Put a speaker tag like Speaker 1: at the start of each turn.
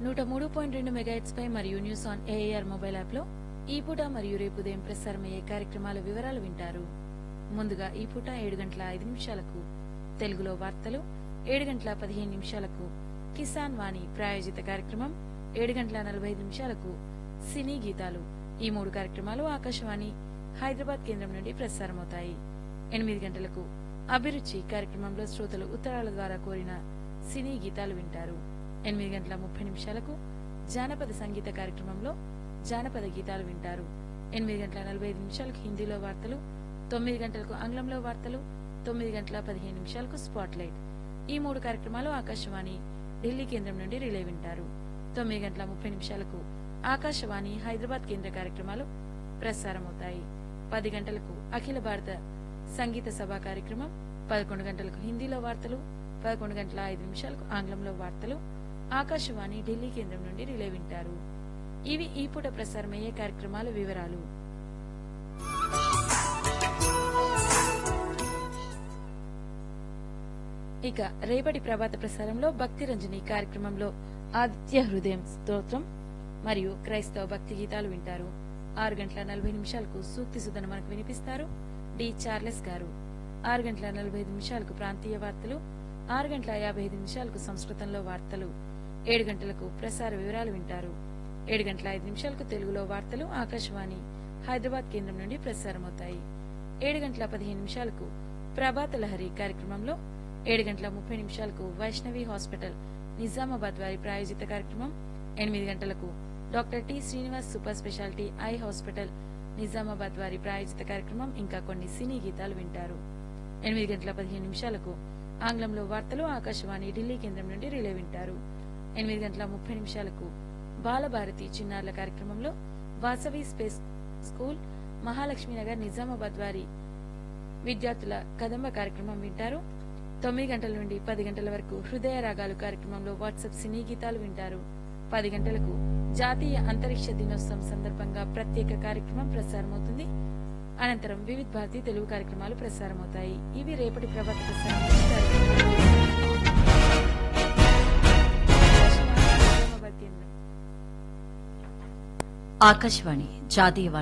Speaker 1: నూట మూడు పాయింట్ రెండు మెగాహెట్స్ పై మరియు news on AIR mobile app లో ఈ పూట మరియు రేపు ఉదయం ప్రసారమయ్యే కార్యక్రమాల వివరాలు వింటారు ముందుగా ఈ పూట ఏడు గంటల ఐదు నిమిషాలకు తెలుగులో వార్తలు ఏడు గంటల పదిహేను నిమిషాలకు కిసాన్ వాణి ప్రాయోజిత కార్యక్రమం ఏడు గంటల నలభై ఐదు నిమిషాలకు సినీ గీతాలు ఈ మూడు కార్యక్రమాలు ఆకాశవాణి హైదరాబాద్ కేంద్రం నుండి ప్రసారమవుతాయి ఎనిమిది గంటలకు అభిరుచి కార్యక్రమంలో శ్రోతలు ఉత్తరాల ద్వారా కోరిన సినీ గీతాలు వింటారు ఎనిమిది గంటల ముప్పై నిమిషాలకు జానపద సంగీత కార్యక్రమంలో జానపద గీతాలు వింటారు ఎనిమిది గంటల నలభై ఐదు నిమిషాలకు హిందీలో వార్తలు తొమ్మిది గంటలకు ఆంగ్లంలో వార్తలు తొమ్మిది గంటల పదిహేను నిమిషాలకు స్పాట్ లైట్ ఈ మూడు కార్యక్రమాలు ఆకాశవాణి ఢిల్లీ కేంద్రం నుండి రిలే వింటారు తొమ్మిది గంటల ముప్పై నిమిషాలకు ఆకాశవాణి హైదరాబాద్ కేంద్ర కార్యక్రమాలు ప్రసారమవుతాయి పది గంటలకు అఖిల భారత సంగీత సభ కార్యక్రమం పదకొండు గంటలకు హిందీలో వార్తలు పదకొండు గంటల ఐదు నిమిషాలకు ఆంగ్లంలో వార్తలు ఆకాశవాణి ఢిల్లీ కేంద్రం నుండి రిలే వింటారు ఇవి ఈ పూట ప్రసారమయ్యే కార్యక్రమాల వివరాలు ఇక రేపటి ప్రభాత ప్రసారంలో భక్తి రంజని కార్యక్రమంలో ఆదిత్య హృదయం స్తోత్రం మరియు క్రైస్తవ భక్తి గీతాలు వింటారు ఆరు గంటల నలభై నిమిషాలకు సూక్తి సుధను మనకు వినిపిస్తారు డి చార్లెస్ గారు ఆరు గంటల నలభై ఐదు నిమిషాలకు ప్రాంతీయ వార్తలు ఆరు గంటల యాభై ఐదు నిమిషాలకు సంస్కృతంలో వార్తలు ఏడు గంటలకు ప్రసార వివరాలు వింటారు ఏడు గంటల ఐదు నిమిషాలకు తెలుగులో వార్తలు ఆకాశవాణి హైదరాబాద్ కేంద్రం నుండి ప్రసారమవుతాయి ఏడు గంటల పదిహేను నిమిషాలకు ప్రభాత లహరి కార్యక్రమంలో ఏడు గంటల ముప్పై నిమిషాలకు వైష్ణవి హాస్పిటల్ నిజామాబాద్ వారి ప్రాయోజిత కార్యక్రమం ఎనిమిది గంటలకు doctor T Srinivas super speciality eye hospital Nizamabad వారి ప్రాయోజిత కార్యక్రమం ఇంకా కొన్ని సినీ గీతాలు వింటారు ఎనిమిది గంటల పదిహేను నిమిషాలకు ఆంగ్లంలో వార్తలు ఆకాశవాణి ఢిల్లీ కేంద్రం నుండి రిలే వింటారు ఎనిమిది గంటల ముప్పై నిమిషాలకు బాలభారతి చిన్నారుల కార్యక్రమంలో వాసవి స్పేస్ స్కూల్ మహాలక్ష్మీనగర్ నిజామాబాద్ వారి విద్యార్థుల కదంబ కార్యక్రమం వింటారు తొమ్మిది గంటల నుండి పది గంటల వరకు హృదయ రాగాలు కార్యక్రమంలో వాట్సాప్ సినీ గీతాలు వింటారు పది గంటలకు జాతీయ అంతరిక్ష దినోత్సవం సందర్భంగా ప్రత్యేక కార్యక్రమం ప్రసారమవుతుంది అనంతరం వివిధ భారతి తెలుగు కార్యక్రమాలు ప్రసారమవుతాయి ఇవి రేపటి ప్రభాత ప్రసారం
Speaker 2: ఆకాశవాణి జాతీయ